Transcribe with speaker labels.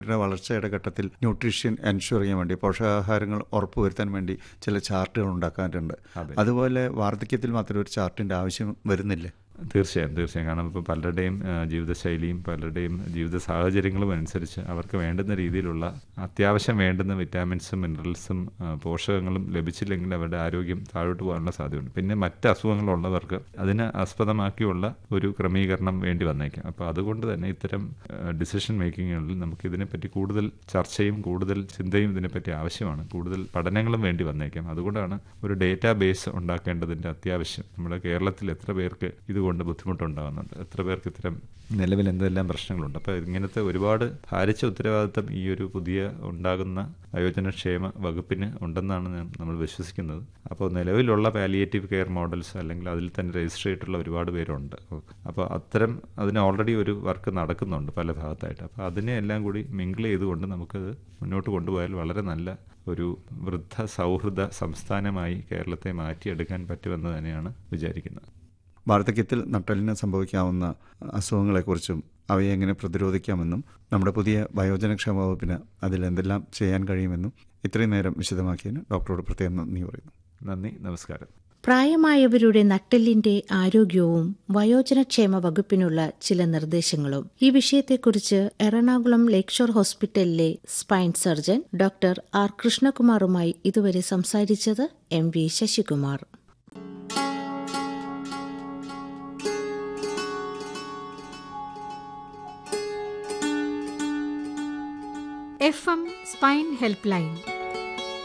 Speaker 1: യുടെ വളർച്ചയുടെ ഘട്ടത്തിൽ ന്യൂട്രീഷൻ എൻഷുർ ചെയ്യാൻ വേണ്ടി പോഷകാഹാരങ്ങൾ ഉറപ്പുവരുത്താൻ വേണ്ടി ചില ചാർട്ടുകൾ ഉണ്ടാക്കാറുണ്ട്
Speaker 2: അതെ.
Speaker 1: അതുപോലെ വാർദ്ധക്യത്തിൽ മാത്രം ഒരു ചാർട്ടിന്റെ ആവശ്യം വരുന്നില്ലേ
Speaker 2: തീർച്ചയായും തീർച്ചയായും കാരണം ഇപ്പോൾ പലരുടെയും ആ, ജീവിതശൈലിയും പലരുടെയും ജീവിത സാഹചര്യങ്ങളും അനുസരിച്ച് അവർക്ക് വേണ്ടുന്ന രീതിയിലുള്ള അത്യാവശ്യം വേണ്ടുന്ന വിറ്റാമിൻസും മിനറൽസും ആ, പോഷകങ്ങളും ലഭിച്ചില്ലെങ്കിൽ അവരുടെ ആരോഗ്യം താഴോട്ട് പോകാനുള്ള സാധ്യതയുണ്ട് പിന്നെ മറ്റ് അസുഖങ്ങളുള്ളവർക്ക് അതിനെ ആസ്പദമാക്കിയുള്ള ഒരു ക്രമീകരണം വേണ്ടി വന്നേക്കാം അപ്പോൾ അതുകൊണ്ട് തന്നെ ഇത്തരം ഡിസിഷൻ മേക്കിങ്ങുകളിൽ നമുക്ക് ഇതിനെപ്പറ്റി കൂടുതൽ ചർച്ചയും കൂടുതൽ ചിന്തയും ഇതിനെപ്പറ്റി ആവശ്യമാണ് കൂടുതൽ പഠനങ്ങളും വേണ്ടി വന്നേക്കാം അതുകൊണ്ടാണ് ഒരു ഡേറ്റാ ബേസ് ഉണ്ടാക്കേണ്ടതിൻ്റെ അത്യാവശ്യം നമ്മുടെ കേരളത്തിൽ എത്ര പേർക്ക് ഇതുകൊണ്ട് ബുദ്ധിമുട്ടുണ്ടാകുന്നുണ്ട് എത്ര പേർക്ക് ഇത്തരം നിലവിൽ എന്തെല്ലാം പ്രശ്നങ്ങളുണ്ട് അപ്പോൾ ഇങ്ങനത്തെ ഒരുപാട് ഭാരിച്ച ഉത്തരവാദിത്തം ഈ ഒരു പുതിയ ഉണ്ടാകുന്ന വയോജനക്ഷേമ വകുപ്പിന് ഉണ്ടെന്നാണ് ഞാൻ- നമ്മൾ വിശ്വസിക്കുന്നത് അപ്പോൾ നിലവിലുള്ള പാലിയേറ്റീവ് കെയർ മോഡൽസ് അല്ലെങ്കിൽ അതിൽ തന്നെ രജിസ്റ്റർ ചെയ്തിട്ടുള്ള ഒരുപാട് പേരുണ്ട് അപ്പോൾ അത്തരം അതിന് ഓൾറെഡി ഒരു വർക്ക് നടക്കുന്നുണ്ട് പല ഭാഗത്തായിട്ട് അപ്പോൾ അതിനെ എല്ലാം കൂടി മിങ്കിൾ ചെയ്തുകൊണ്ട് നമുക്കത് മുന്നോട്ട് കൊണ്ടുപോയാൽ വളരെ നല്ല ഒരു വൃദ്ധ സൗഹൃദ സംസ്ഥാനമായി കേരളത്തെ മാറ്റിയെടുക്കാൻ പറ്റുമെന്ന് തന്നെയാണ് വിചാരിക്കുന്നത്
Speaker 1: വാർദ്ധക്യത്തിൽ നട്ടലിന് സംഭവിക്കാവുന്ന അസുഖങ്ങളെക്കുറിച്ചും അവയെ എങ്ങനെ പ്രതിരോധിക്കാമെന്നും നമ്മുടെ പുതിയ വയോജനക്ഷേമ വകുപ്പിന് അതിൽ എന്തെല്ലാം ചെയ്യാൻ കഴിയുമെന്നും ഇത്രയും നേരം വിശദമാക്കിയതിന് ഡോക്ടറോട് പ്രത്യേകം നന്ദി പറയുന്നു
Speaker 2: നന്ദി നമസ്കാരം
Speaker 3: പ്രായമായവരുടെ നട്ടെല്ലിന്റെ ആരോഗ്യവും വയോജനക്ഷേമ വകുപ്പിനുള്ള ചില നിർദ്ദേശങ്ങളും ഈ വിഷയത്തെക്കുറിച്ച് എറണാകുളം ലേക്ഷോർ ഹോസ്പിറ്റലിലെ സ്പൈൻ സർജൻ ഡോക്ടർ ആർ കൃഷ്ണകുമാറുമായി ഇതുവരെ സംസാരിച്ചത് M V Sasikumar
Speaker 4: F M spine help line